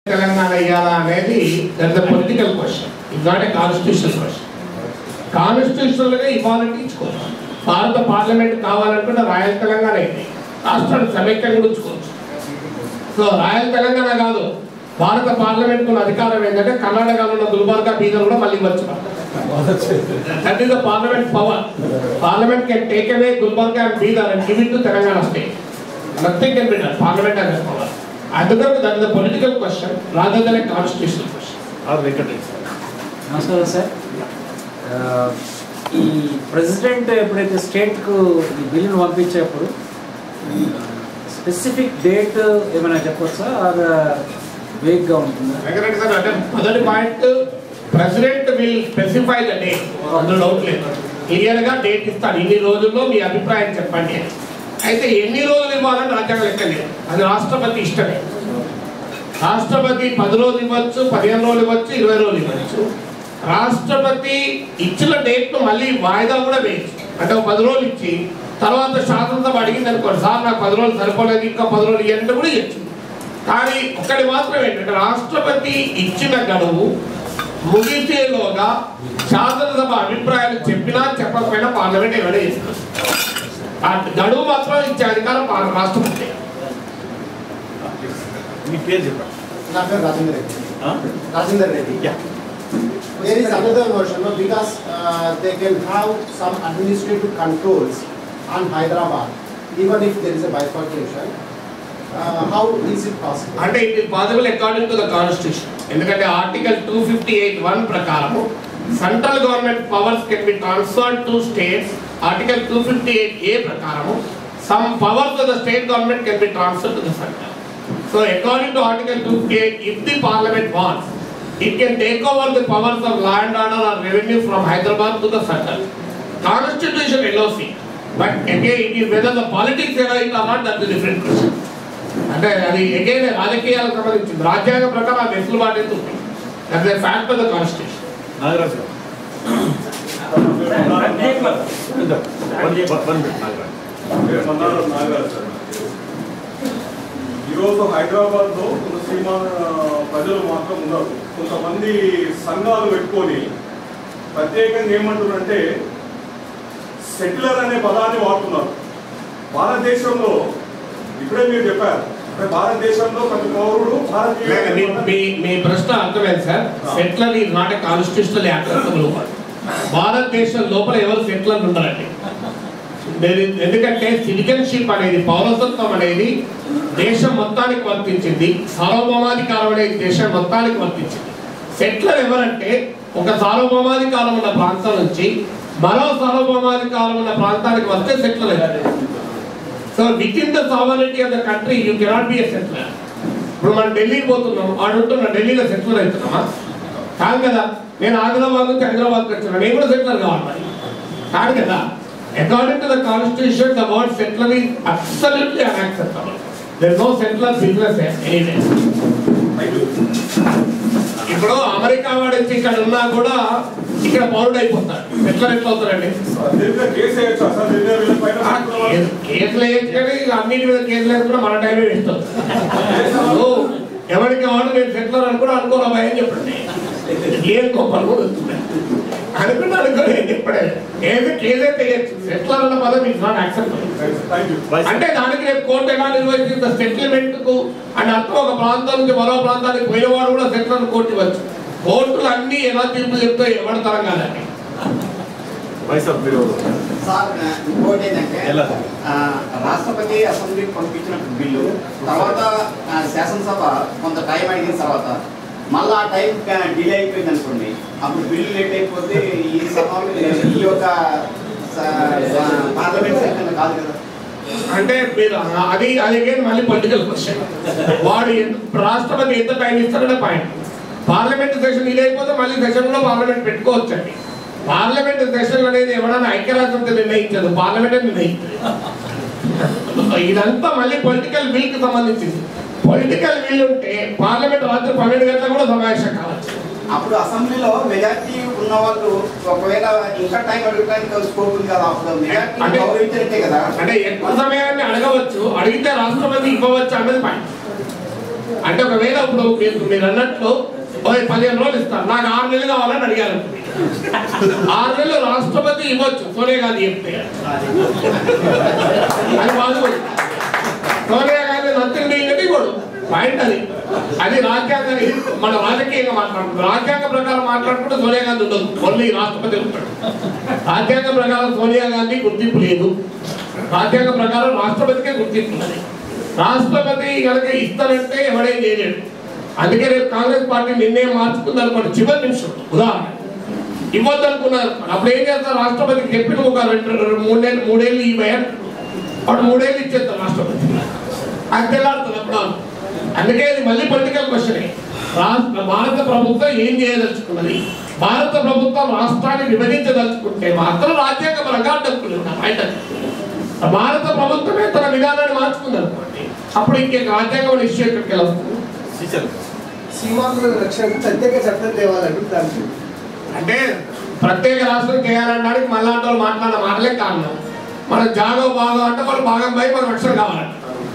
తెలంగాణ ఇవ్వాలా అనేది that the political question it not a constitutional question constitutional గా ఇవ్వాలంటే ఇచ్చుకోవచ్చు భారత పార్లమెంట్ కావాలనుకుంటే రాయల్ తెలంగాణ అయింది రాష్ట్రాన్ని సమైక్యంగా ఉంచుకోవచ్చు సో రాయల్ తెలంగాణ కాదు భారత పార్లమెంట్ ఉన్న అధికారం ఏంటంటే కర్ణాటకలో ఉన్న గుల్బర్గా బీదర్ కూడా మళ్ళీ ఇవ్వచ్చు that is the parliament power parliament can take away Gulbarga and Bidar and give it to Telangana state nothing can be done parliament and power అందుకని that is the political question rather than a constitutional question R Venkatesh నమస్కారం sir ఆ, ఈ president ఎప్పుడైతే స్టేట్కు ఈ బిల్లును పంపించేప్పుడు specific date ఏమైనా చెప్పొచ్చా are వేగ్గా ఉంటుందా వెంకటరెడ్డి సార్ అంటే మొదటి point president will specify the date అందులో డౌట్ లేదు క్లియర్ గా డేట్ ఇస్తాడు ఇన్ని రోజుల్లో మీ అభిప్రాయం చెప్పండి అని. అయితే ఎన్ని రోజులు ఇవ్వాలని రాజ్యాంగం లెక్క లేదు అది రాష్ట్రపతి ఇష్టమే రాష్ట్రపతి పది రోజులు ఇవ్వచ్చు పదిహేను రోజులు ఇవ్వచ్చు ఇరవై రోజులు ఇవ్వచ్చు రాష్ట్రపతి ఇచ్చిన డేట్ ను మళ్ళీ వాయిదా కూడా వేయచ్చు అంటే ఒక పది రోజులు ఇచ్చి తర్వాత శాసనసభ అడిగింది అనుకోండి సార్ నాకు పది రోజులు సరిపోలేదు ఇంకా పది రోజులు ఇవ్వంటే కూడా ఇవ్వచ్చు కానీ ఒక్కటి మాత్రం ఏంటంటే రాష్ట్రపతి ఇచ్చిన గడువు ముగిసేలోగా శాసనసభ అభిప్రాయాలు చెప్పినా చెప్పకపోయినా పార్లమెంట్ ఏమైనా చేస్తుంది ఆ గడువు మాత్రం ఇచ్చే అధికారం పార్ల- రాష్ట్రపతి మీ పేరు చెప్పండి నా పేరు రాజేందర్ రెడ్డి ఆ? Rajender Reddy yeah There is another version no, because uh, they can have some administrative controls on Hyderabad even if there is a bifurcation. Uh, how is it possible? అంటే it is possible according to the constitution ఎందుకంటే article two fifty eight one ప్రకారము central government powers can be transferred to states article two fifty eight A ప్రకారము some powers of the state government can be transfer to the central so according to article two fifty eight if the parliament wants it can take over the powers of law and order or revenue from Hyderabad to the central. Constitution allows it. But again, it is whether the politics allow it or not, that's a different question. అంటే అది again రాజకీయాలకు సంబంధించింది రాజ్యాంగ ప్రకారం అది వెసులుబాటు అయితే ఉంది that is fact of the constitution Nagaraju garu one one minute Nagaraju Mannaram Nagaraju sir. ఈరోజు హైదరాబాద్ లో సీమ ప్రజలు మాత్రం ఉన్నారు కొంతమంది సంఘాలు పెట్టుకొని ప్రత్యేకంగా ఏమంటున్నారంటే సెటిలర్ అనే పదాన్ని వాడుతున్నారు భారతదేశంలో ఇప్పుడే మీరు చెప్పారు అంటే భారతదేశంలో ప్రతి పౌరుడు లేక మీ- భారతీయ మీ మీ ప్రశ్న అర్థమైంది sir settler is not constitutional acceptable భారతదేశం లోపల ఎవరు సెటిలర్ ఉండరండి There is- ఎందుకంటే సిటిజన్షిప్ అనేది పౌరసత్వం అనేది దేశం మొత్తానికి వర్తించింది సార్వభౌమాధికారం అనేది దేశం మొత్తానికి వర్తించింది సెటిలర్ ఎవరంటే ఒక సార్వభౌమాధికారం ఉన్న ప్రాంతం నుంచి మరో సార్వభౌమాధికారం ఉన్న ప్రాంతానికి వస్తే సెటిలర్ అయ్యారు so within the sovereignty of the country you cannot be a settler ఇప్పుడు మనం ఢిల్లీకి పోతున్నాం వాడు ఉంటున్నా ఢిల్లీలో సెటిలర్ అవుతున్నామా కాదు కదా నేను ఆదిలాబాద్ నుంచి హైదరాబాద్కి వచ్చినా నేను కూడా సెటిలర్ కావాలి మరి కాదు కదా according to the constitution the word settler is absolutely unacceptable there no settler business any day ఇప్పుడు అమెరికా వాడు వచ్చి ఇక్కడ ఉన్నా కూడా ఇక్కడ పౌరుడు అయిపోతాడు సెటిలర్ ఎట్లా అవుతారండి దీని మీద కేసు వేయచ్చు అసలు దీని మీద వీళ్ళ పైన ఆ కేసు- కేసులు వేయచ్చు కానీ అన్నిటి మీద కేసులు వేసి కూడా మన టైమే ఇస్తాం ఎవరికి వాడు నేను సెటిలర్ అనుకున్నా అనుకోరా భయ అని చెప్పండి ఏం గొప్పలు కూడా వస్తున్నాయి అనుకున్నా అనుకోలే చెప్పడే ఏది కేసు అయితే వేయచ్చు సెటిలర్ అన్న పదం is not acceptable thank you అంటే దానికి రేపు కోర్టు ఎలా నిర్వహించింది సెటిల్మెంట్ కు అని అర్థం ఒక ప్రాంతం నుంచి మరో ప్రాంతానికి పోయేవాడు కూడా సెటిలర్ కోర్టు ఇవ్వచ్చు కోర్టులు అన్ని ఎలా తీర్పు చెప్తాయి ఎవరి తరం కాదండి వైఎస్ఆర్ మీరు సార్ ఇంకోటి ఏంటంటే ఎలా? ఆ, రాష్ట్రపతి అసెంబ్లీకి పంపించిన బిల్లు తర్వాత ఆ, శాసనసభ కొంత టైం అడిగిన తర్వాత మళ్ళీ ఆ టైం డిలే అయిపోయింది అనుకోండి అప్పుడు బిల్లు లేట్ అయిపోతే ఈ సభలో ఈ యొక్క పార్లమెంట్ సెషన్ కాదు కదా అంటే మీరు అది అది again మళ్ళీ పొలిటికల్ క్వశ్చన్ వాడు ఎంత- రాష్ట్రపతి ఎంత టైం ఇస్తారనే పాయింట్ పార్లమెంట్ సెషన్ ఇది అయిపోతే మళ్ళీ సెషన్ లో పార్లమెంట్ పెట్టుకోవచ్చండి పార్లమెంట్ సెషన్ అనేది ఎవరైనా ఐక్యరాజ్యంతో నిర్ణయించదు పార్లమెంట్ నిర్ణయించదు ఇదంతా మళ్ళీ పొలిటికల్ బిల్ కి సంబంధించింది పొలిటికల్ బిల్ ఉంటే పార్లమెంట్ రాత్రి పన్నెండు గంటలకు కూడా సమావేశం కావచ్చు అప్పుడు అసెంబ్లీలో మెజార్టీ ఉన్న వాళ్ళు ఒకవేళ ఇంకా టైం అడగడానికి స్కోప్ ఉంది కదా అప్పుడు మెజార్టీ అంటే- గౌరవించినట్టే కదా అంటే ఎక్కువ సమయాన్ని అడగవచ్చు అడిగితే రాష్ట్రపతి ఇవ్వవచ్చు అన్నది పాయింట్ అంటే ఒకవేళ ఇప్పుడు మీరు మీరు అన్నట్లు ఓ పదిహేను రోజులు ఇస్తారు నాకు ఆరు నెలలు కావాలని అడిగారు ఆరు నెలలు రాష్ట్రపతి ఇవ్వచ్చు సోనియా గాంధీ చెప్తే అది బాధపడి సోనియా గాంధీ నథింగ్ డూయింగ్ ఇవ్వడు పాయింట్ అది అది రాజ్యాంగం ఇది మన రాజకీయంగా మాట్లాడుకుంటాం రాజ్యాంగ ప్రకారం మాట్లాడుకుంటే సోనియా గాంధీ ఉండదు ఓన్లీ రాష్ట్రపతి ఉంటాడు రాజ్యాంగ ప్రకారం సోనియా గాంధీ గుర్తింపు లేదు రాజ్యాంగ ప్రకారం రాష్ట్రపతికే గుర్తింపు ఉన్నది రాష్ట్రపతి కనుక ఇస్తానంటే ఎవడేం చేయలేడు అందుకే రేపు కాంగ్రెస్ పార్టీ నిర్ణయం మార్చుకుంది అనుకోండి చివరి నిమిషం ఉదాహరణ ఇవ్వద్దు అనుకున్నారు అప్పుడు ఏం చేస్తారు రాష్ట్రపతికి చెప్పిన ఒక రెండు రెండు మూడేళ్ళు మూడేళ్ళు ఈ భయం వాడు మూడేళ్ళు ఇచ్చేస్తారు రాష్ట్రపతి అది తెల్లాడుతుంది అప్పుడు అందుకే ఇది మళ్ళీ పొలిటికల్ క్వశ్చన్ రాష్ట్ర భారత ప్రభుత్వం ఏం చేయదలుచుకున్నది భారత ప్రభుత్వం రాష్ట్రాన్ని విభజించదలుచుకుంటే మాత్రం రాజ్యాంగ పరంగా అడ్డంకులు ఉన్నాయి బయట భారత ప్రభుత్వమే తన విధానాన్ని మార్చుకుంది అనుకోండి అప్పుడు ఇంకే రాజ్యాంగం ఇష్యూ ఎక్కడికి వస్తుంది టీచర్ సీమాంధ్రుల రక్షణకు ప్రత్యేక చట్టం తేవాలంటే దానికి అంటే ప్రత్యేక రాష్ట్రం చేయాలనడానికి మళ్ళా వాళ్ళు మాట్లాడిన మాటలే కారణం మన జాగో భాగం అంటే వాళ్ళు భాగం పై మన రక్షణ కావాలంట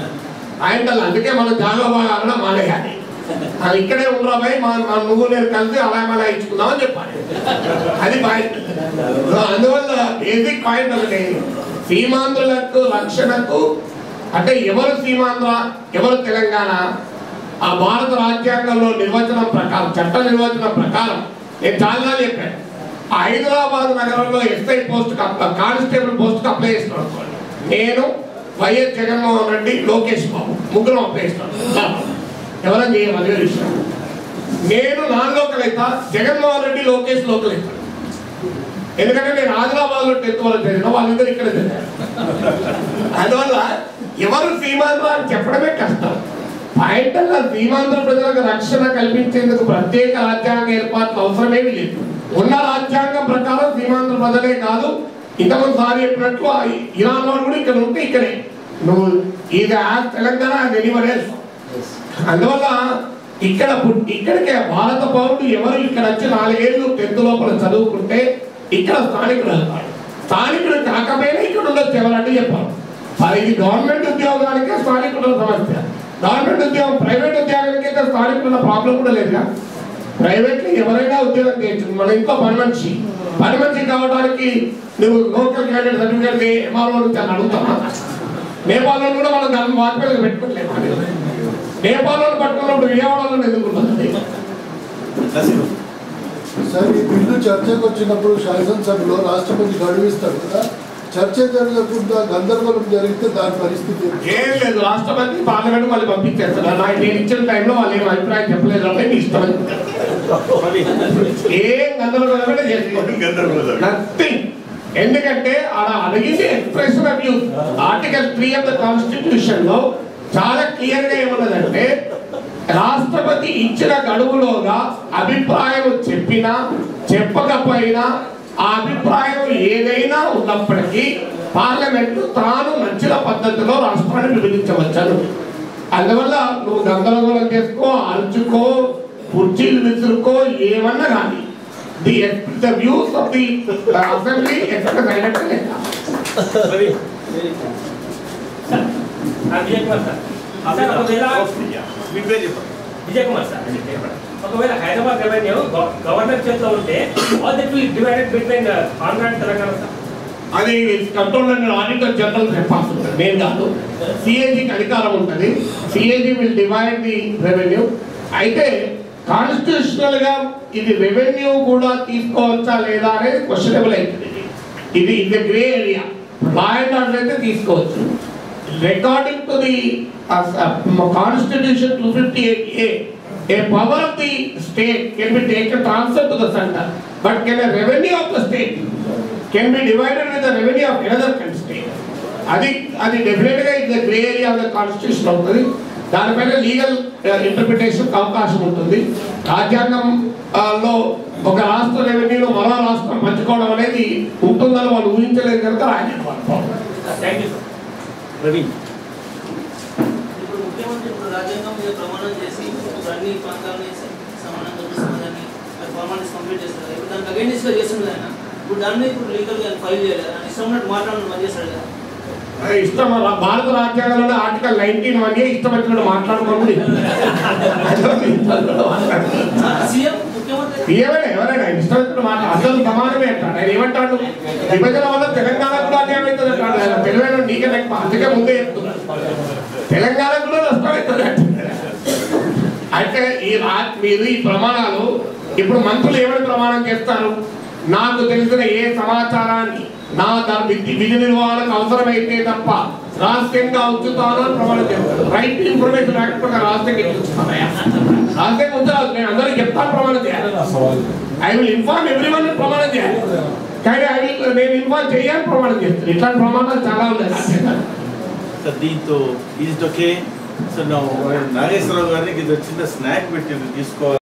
ఆయన అందుకే మనం జాగో భాగం అనడం మానేయాలి అది ఇక్కడే ఉండరా భయ్ మా మా నువ్వు నేను కలిసి అలా మళ్ళా ఇచ్చుకుందామని చెప్పాలి అది పాయింట్ సో అందువల్ల బేసిక్ పాయింట్ ఒకటి సీమాంధ్రులకు రక్షణకు అంటే ఎవరు సీమాంధ్ర ఎవరు తెలంగాణ ఆ భారత రాజ్యాంగంలో నిర్వచనం ప్రకారం చట్ట నిర్వచనం ప్రకారం నేను చాలా చెప్పాను ఆ హైదరాబాద్ నగరంలో SI post constable post apply చేస్తున్నాను అనుకోండి నేను వైఎస్ జగన్మోహన్ రెడ్డి లోకేష్ బాబు ముగ్గురు అప్లై చేస్తున్నాను ఎవరైనా చేయమని విషయం నేను నాన్ లోకల్ అవుతా జగన్మోహన్ రెడ్డి లోకేష్ లోకల్ అవుతాడు ఎందుకంటే నేను ఆదిలాబాద్ లో టెన్త్ వరకు చదివిన వాళ్ళిద్దరు ఇక్కడ చదివారు అందువల్ల ఎవరు సీమాంధ్ర అని చెప్పడమే కష్టం పాయింట్ అలా సీమాంధ్ర ప్రజలకు రక్షణ కల్పించేందుకు ప్రత్యేక రాజ్యాంగ ఏర్పాట్లు అవసరమేమి లేదు ఉన్న రాజ్యాంగం ప్రకారం సీమాంధ్ర ప్రజలే కాదు ఇంతకుముందు సారి చెప్పినట్లు ఆ ఇరాన్ వాడు కూడా ఇక్కడ ఉంటే ఇక్కడే నువ్వు ఇది ఆ తెలంగాణ అది ఎనివరే అందువల్ల ఇక్కడ పుట్- ఇక్కడికే భారత పౌరుడు ఎవరు ఇక్కడ వచ్చి నాలుగేళ్లు టెన్త్ లోపల చదువుకుంటే ఇక్కడ స్థానికుడు అవుతాడు స్థానికుడు కాకపోయినా ఇక్కడ ఉండొచ్చు ఎవరంటే చెప్పాలి మరి ఇది గవర్నమెంట్ ఉద్యోగానికే స్థానికుల సమస్య గవర్నమెంట్ ఉద్యోగం ప్రైవేట్ ఉద్యోగానికి అయితే స్థానికుల ప్రాబ్లం కూడా లేదుగా ప్రైవేట్ లో ఎవరైనా ఉద్యోగం చేయొచ్చు మన ఇంట్లో పని మనిషి పని మనిషి కావడానికి నువ్వు లోకల్ క్యాండిడేట్ సర్టిఫికేట్ ఎంఆర్ఓ నుంచి అని అడుగుతామా నేపాల్లో కూడా మనం దాన్ని వాజ్పేయికి పెట్టుకోలేదు నేపాల్లో పట్టుకున్నప్పుడు విజయవాడలో ఎదుర్కొంటుంది నసీరు సార్ ఈ బిల్లు చర్చకు వచ్చినప్పుడు శాసనసభలో రాష్ట్రపతి గడువు ఇస్తాడు కదా చర్చ జరగకుండా గందరగోళం జరిగితే దాని పరిస్థితి ఏంటి? ఏం లేదు రాష్ట్రపతి పార్లమెంట్ మళ్ళీ పంపించేస్తారు నాకు నేను ఇచ్చిన టైంలో వాళ్ళు ఏం అభిప్రాయం చెప్పలేదు అంటే మీ ఇష్టం అని చెప్పారు. రవి ఏం గందరగోళమే చేసుకోండి గందరగోళం. నథింగ్ ఎందుకంటే ఆడ అడిగింది expression of youth article three of the constitution లో చాలా క్లియర్ గా ఏమన్నదంటే రాష్ట్రపతి ఇచ్చిన గడువులోగా అభిప్రాయం చెప్పినా చెప్పకపోయినా ఆ అభిప్రాయం ఏదైనా ఉన్నప్పటికీ పార్లమెంట్ తాను నచ్చిన పద్ధతిలో రాష్ట్రాన్ని విభజించవచ్చను అందువల్ల నువ్వు గందరగోళం చేసుకో అరుచుకో కుర్చీలు విసురుకో ఏమన్నా కానీ the the views of the assembly express అయినట్టు రవి విజయ్ కుమార్ సార్ సార్ ఒకవేళ మీ పేరు చెప్పండి విజయ్ కుమార్ సార్ ఒకవేళ హైదరాబాద్ రెవెన్యూ గవర్నర్ చేతిలో ఉంటే all that will divided between Andhra and Telangana sir అది control and auditor general responsibility నేను కాదు సిఏజీకి అధికారం ఉంటుంది CAG will divide the revenue అయితే కాన్స్టిట్యూషనల్ గా ఇది రెవెన్యూ కూడా తీసుకోవచ్చా లేదా అనేది క్వశ్చనబుల్ అవుతుంది ఇది ఇది grey area law and order అయితే తీసుకోవచ్చు according to the constitution two fifty eight A A power of the state can be taken transferred to the center, but can a revenue of the state can be divided with the revenue of another state. అది అది definite గా ఇది grey area of the constitution అవుతుంది దానిపైన legal interpretation అవకాశం ఉంటుంది రాజ్యాంగం ఆ, లో ఒక రాష్ట్ర రెవెన్యూలో మరో రాష్ట్రం పంచుకోవడం అనేది ఉంటుందని వాళ్ళు ఊహించలేదు కనుక రాయలేదు వాళ్ళు థ్యాంక్ యూ సార్ రవి ఇప్పుడు ముఖ్యమంత్రి ఇప్పుడు రాజ్యాంగం మీద ప్రమాణం చేసి ఇప్పుడు అన్ని ప్రాంతాలని సమానంగా చూస్తున్నదని ఫార్మాలిటీస్ కంప్లీట్ చేస్తారు ఇప్పుడు దానికి అగేనిస్ట్ గా చేస్తున్నది ఆయన ఇప్పుడు దాన్ని ఇప్పుడు లీగల్ గా ఫైల్ చేయాలి ఆయన ఇష్టం ఉన్నట్టు మాట్లాడడం పని చేస్తాడు కదా ఇష్టం భారత రాజ్యాంగంలో ఆర్టికల్ నైన్టీన్ వన్ ఇష్టం వచ్చినట్టు మాట్లాడుకోండి సీఎం ముఖ్యమంత్రి ఏమైనా ఎవరైనా ఇష్టం వచ్చినట్టు మాట్లాడు అసలు సమానమే అంటాడు ఆయన ఏమంటాడు విభజన వల్ల తెలంగాణ కూడా అన్యాయం అవుతుంది అంటాడు ఆయన తెలివైన నీకే ఎక్కువ అందుకే ముందే చెప్తున్నాడు తెలంగాణ కూడా నష్టం అవుతుంది అంటున్నాడు. అయితే ఈ రా మీరు ఈ ప్రమాణాలు ఇప్పుడు మంత్రులు ఏమని ప్రమాణం చేస్తారు నాకు తెలిసిన ఏ సమాచారాన్ని నా దా- విధి విధి నిర్వహణకు అవసరమైతే తప్ప రాష్ట్రంగా ఉంచుతాను అని ప్రమాణం చేస్తారు రైట్ ఇన్ఫర్మేషన్ యాక్ట్ ప్రకారం రాష్ట్రంగా ఉంచుతానయా రాష్ట్రంగా ఉంచరాదు నేను అందరికీ చెప్తాను ప్రమాణం చేయాలి I will inform everyone ప్రమాణం చేయాలి కానీ ఐ విల్ నేను ఇన్ఫార్మ్ చేయాలి ప్రమాణం చేస్తాను ఇట్లాంటి ప్రమాణాలు చాలా ఉన్నాయి రాష్ట్రంగా సార్ దీంతో ఈజ్ ఓకే సార్ నా నాగేశ్వరరావు గారికి ఇది చిన్న స్నాక్ పెట్టి తీసుకోవాలి